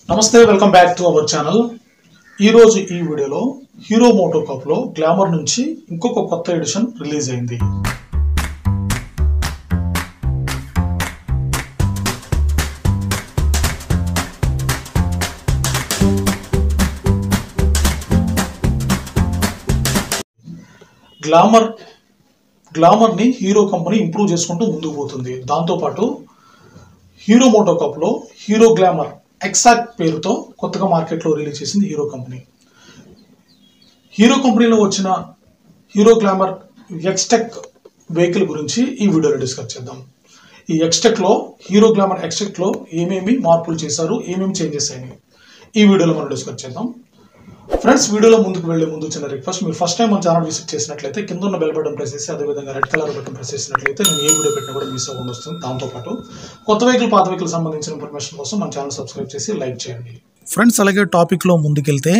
నమస్తే welcome back to our channel ఈరోజు ఈ వీడియోలో హీరో మోటో కప్లో గ్లామర్ నుంచి ఇంకొక కొత్త ఎడిషన్ రిలీజ్ అయింది గ్లామర్ గ్లామర్ని హీరో కంపెనీ ఇంప్రూవ్ చేసుకుంటూ ముందుకు పోతుంది దాంతోపాటు హీరో మోటో కప్లో హీరో గ్లామర్ ఎక్సాక్ట్ పేరుతో కొత్తగా మార్కెట్లో రిలీజ్ చేసింది హీరో కంపెనీ హీరో కంపెనీలో వచ్చిన హీరో గ్లామర్ ఎక్స్టెక్ వెహికల్ గురించి ఈ వీడియోలో డిస్కస్ చేద్దాం ఈ ఎక్స్టెక్లో హీరో గ్లామర్ ఎక్స్టెక్లో ఏమేమి మార్పులు చేశారు ఏమేమి చేంజెస్ అయినాయి ఈ వీడియోలో మనం డిస్కస్ చేద్దాం ఫ్రెండ్స్ వీడియోలో ముందుకు వెళ్లే ముందు చిన్న రిక్వెస్ట్ మీరు ఫస్ట్ టైం మన ఛానల్ విజిట్ చేసినట్లయితే కింద ఉన్న బెల్ బటన్ ప్రెస్ చేసి అదేవిధంగా రెడ్ కలర్ బటన్ ప్రెస్ చేసినట్లయితే నేను ఏ వీడియో పెట్టినా కూడా మిస్ అవ్వకుండా వస్తుంది దాంతోపాటు కొత్త వెహికల్ పాత వెహికల్ సంబంధించిన ఇన్ఫర్మేషన్ కోసం మన ఛానల్ సబ్స్క్రైబ్ చేసి లైక్ చేయండి ఫ్రెండ్స్ అలాగే టాపిక్లో ముందుకెళ్తే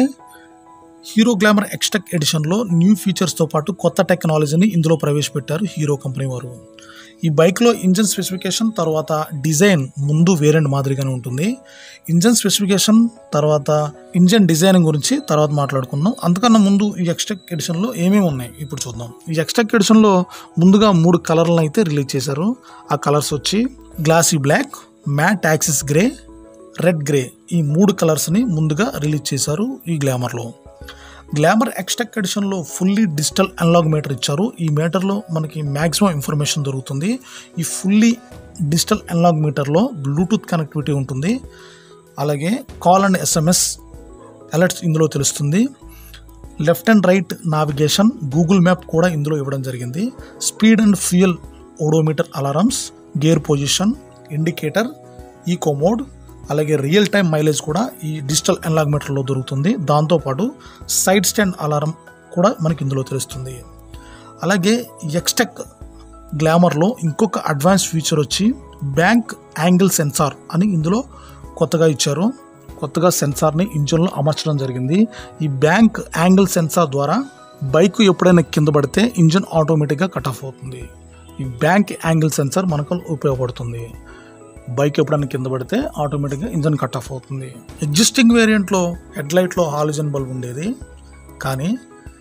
హీరో గ్లామర్ ఎక్స్టెక్ ఎడిషన్లో న్యూ ఫీచర్స్తో పాటు కొత్త టెక్నాలజీని ఇందులో ప్రవేశపెట్టారు హీరో కంపెనీ వారు ఈ బైక్లో ఇంజన్ స్పెసిఫికేషన్ తర్వాత డిజైన్ ముందు వేరియంట్ మాదిరిగానే ఉంటుంది ఇంజన్ స్పెసిఫికేషన్ తర్వాత ఇంజన్ డిజైనింగ్ గురించి తర్వాత మాట్లాడుకుందాం అంతకన్నా ముందు ఈ ఎక్స్టెక్ ఎడిషన్లో ఏమేమి ఉన్నాయి ఇప్పుడు చూద్దాం ఈ ఎక్స్టెక్ ఎడిషన్లో ముందుగా మూడు కలర్లను అయితే రిలీజ్ చేశారు ఆ కలర్స్ వచ్చి glossy black matte axis grey red grey ఈ మూడు కలర్స్ని ముందుగా రిలీజ్ చేశారు ఈ గ్లామర్లో గ్లామర్ ఎక్స్టెక్ ఎడిషన్లో ఫుల్లీ డిజిటల్ అనలాగ్ మీటర్ ఇచ్చారు ఈ మీటర్లో మనకి మ్యాక్సిమం ఇన్ఫర్మేషన్ దొరుకుతుంది ఈ ఫుల్లీ డిజిటల్ అనలాగ్ మీటర్లో బ్లూటూత్ కనెక్టివిటీ ఉంటుంది అలాగే కాల్ అండ్ ఎస్ఎంఎస్ అలర్ట్స్ ఇందులో తెలుస్తుంది left and right navigation Google map కూడా ఇందులో ఇవ్వడం జరిగింది speed and fuel odometer alarms gear position indicator eco mode అలాగే రియల్ టైం మైలేజ్ కూడా ఈ డిజిటల్ అనలాగ్ మీటర్లో దొరుకుతుంది దాంతోపాటు సైడ్ స్టాండ్ అలారం కూడా మనకి ఇందులో తెలుస్తుంది అలాగే ఎక్స్టెక్ గ్లామర్లో ఇంకొక అడ్వాన్స్ ఫీచర్ వచ్చి బ్యాంక్ యాంగిల్ సెన్సార్ అని ఇందులో కొత్తగా ఇచ్చారు కొత్తగా సెన్సార్ని ఇంజన్లో అమర్చడం జరిగింది ఈ బ్యాంక్ యాంగిల్ సెన్సార్ ద్వారా బైక్ ఎప్పుడైనా కింద పడితే ఇంజన్ ఆటోమేటిక్గా కట్ ఆఫ్ అవుతుంది ఈ బ్యాంక్ యాంగిల్ సెన్సార్ మనకు ఉపయోగపడుతుంది బైక్ ఎప్పుడైనా కింద పడితే ఆటోమేటిక్గా ఇంజన్ కట్ ఆఫ్ అవుతుంది ఎగ్జిస్టింగ్ వేరియంట్లో హెడ్లైట్లో హాలిజన్ బల్బ్ ఉండేది కానీ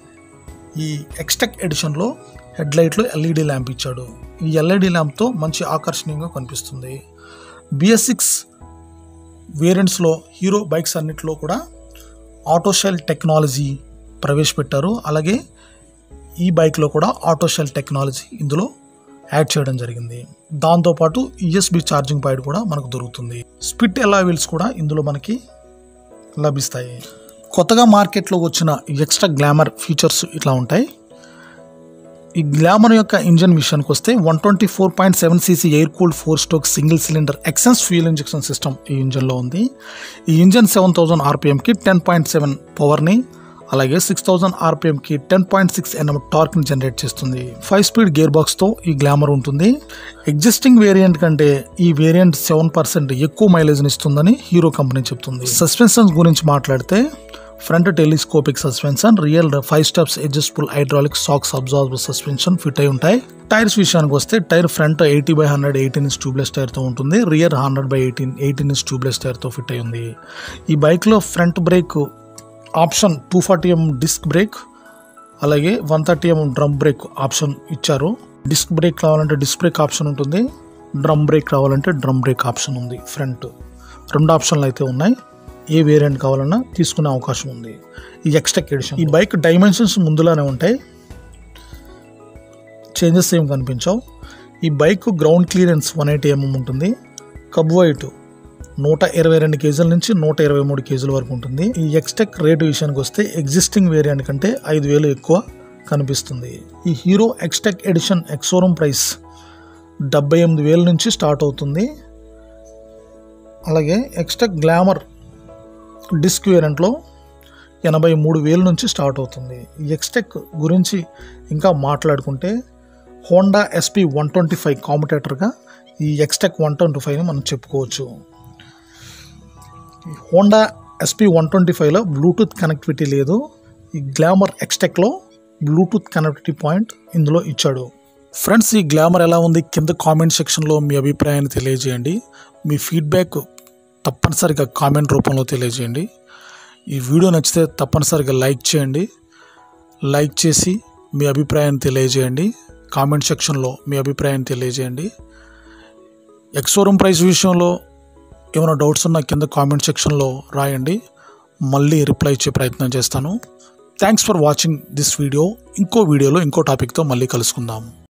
ఈ ఎక్స్టెక్ ఎడిషన్లో హెడ్లైట్లో ఎల్ఈడి ల్యాంప్ ఇచ్చాడు ఈ ఎల్ఈడి ల్యాంప్తో మంచి ఆకర్షణీయంగా కనిపిస్తుంది బిఎస్ సిక్స్ వేరియంట్స్లో హీరో బైక్స్ అన్నిటిలో కూడా ఆటోషెల్ టెక్నాలజీ ప్రవేశపెట్టారు అలాగే ఈ బైక్లో కూడా ఆటోషెల్ టెక్నాలజీ ఇందులో యాడ్ చేయడం జరిగింది దాంతోపాటు యూఎస్బి ఛార్జింగ్ పాయింట్ కూడా మనకు దొరుకుతుంది స్పిట్ ఎలా వీల్స్ కూడా ఇందులో మనకి లభిస్తాయి కొత్తగా మార్కెట్లో వచ్చిన ఎక్స్ట్రా గ్లామర్ ఫీచర్స్ ఇట్లా ఉంటాయి ఈ గ్లామర్ యొక్క ఇంజన్ విషయానికి వస్తే one twenty four point seven CC air cooled four stroke single cylinder Xsens fuel injection system ఈ ఇంజన్లో ఉంది ఈ ఇంజన్ సెవెన్ థౌసండ్ ఆర్పిఎంకి టెన్ పాయింట్ సెవెన్ పవర్ని అలాగే సిక్స్ థౌసండ్ ఆర్పిఎంకి టెన్ పాయింట్ సిక్స్ ఎన్ఎం టార్క్ని జనరేట్ చేస్తుంది ఫైవ్ స్పీడ్ గేర్ బాక్స్తో ఈ గ్లామర్ ఉంటుంది ఎగ్జిస్టింగ్ వేరియంట్ కంటే ఈ వేరియంట్ సెవెన్ పర్సెంట్ ఎక్కువ మైలేజ్ని ఇస్తుందని హీరో కంపెనీ చెప్తుంది సస్పెన్షన్స్ గురించి మాట్లాడితే front telescopic suspension rear five steps adjustable hydraulic shocks absorber suspension fit అయి ఉంటాయి టైర్స్ విషయానికి వస్తే tyre front eighty by hundred eighteen inch tubeless టైర్తో ఉంటుంది rear hundred by eighteen eighteen inch tubeless టైర్తో ఫిట్ అయి ఉంది ఈ బైక్లో front brake option two forty M disc brake అలాగే one thirty M drum brake option ఇచ్చారు డిస్క్ బ్రేక్ కావాలంటే డిస్క్ బ్రేక్ ఆప్షన్ ఉంటుంది డ్రమ్ బ్రేక్ కావాలంటే డ్రమ్ బ్రేక్ ఆప్షన్ ఉంది ఫ్రంట్ రెండు ఆప్షన్లు అయితే ఉన్నాయి ఏ వేరియంట్ కావాలన్నా తీసుకునే అవకాశం ఉంది ఈ ఎక్స్టెక్ ఎడిషన్ ఈ బైక్ డైమెన్షన్స్ ముందులానే ఉంటాయి చేంజెస్ ఏం కనిపించవు ఈ bike ground clearance one eighty MM ఉంటుంది కబ్ వైట్ నూట ఇరవై రెండు కేజీల నుంచి నూట ఇరవై మూడు కేజీల వరకు ఉంటుంది ఈ ఎక్స్టెక్ రేటు విషయానికి వస్తే ఎగ్జిస్టింగ్ వేరియంట్ కంటే ఐదు వేలు ఎక్కువ కనిపిస్తుంది ఈ Hero Xtec edition ex showroom price డెబ్బై ఎనిమిది వేల నుంచి స్టార్ట్ అవుతుంది అలాగే ఎక్స్టెక్ గ్లామర్ డిస్క్ వేరియంట్లో ఎనభై మూడు వేల నుంచి స్టార్ట్ అవుతుంది ఈ ఎక్స్టెక్ గురించి ఇంకా మాట్లాడుకుంటే Honda SP one twenty five కాంపిటేటర్గా ఈ ఎక్స్టెక్ వన్ ట్వంటీ ఫైవ్ని మనం చెప్పుకోవచ్చు ఈ హోండా ఎస్పీ వన్ ట్వంటీ ఫైవ్లో బ్లూటూత్ కనెక్టివిటీ లేదు ఈ గ్లామర్ ఎక్స్టెక్లో బ్లూటూత్ కనెక్టివిటీ పాయింట్ ఇందులో ఇచ్చాడు ఫ్రెండ్స్ ఈ గ్లామర్ ఎలా ఉంది కింద కామెంట్ సెక్షన్లో మీ అభిప్రాయాన్ని తెలియజేయండి మీ ఫీడ్బ్యాక్ తప్పనిసరిగా కామెంట్ రూపంలో తెలియజేయండి ఈ వీడియో నచ్చితే తప్పనిసరిగా లైక్ చేయండి లైక్ చేసి మీ అభిప్రాయాన్ని తెలియజేయండి కామెంట్ సెక్షన్లో మీ అభిప్రాయాన్ని తెలియజేయండి ఎక్సోరూమ్ ప్రైస్ విషయంలో ఏమైనా డౌట్స్ ఉన్నా కింద కామెంట్ సెక్షన్లో రాయండి మళ్ళీ రిప్లై ఇచ్చే ప్రయత్నం చేస్తాను thanks for watching this video ఇంకో వీడియోలో ఇంకో టాపిక్తో మళ్ళీ కలుసుకుందాం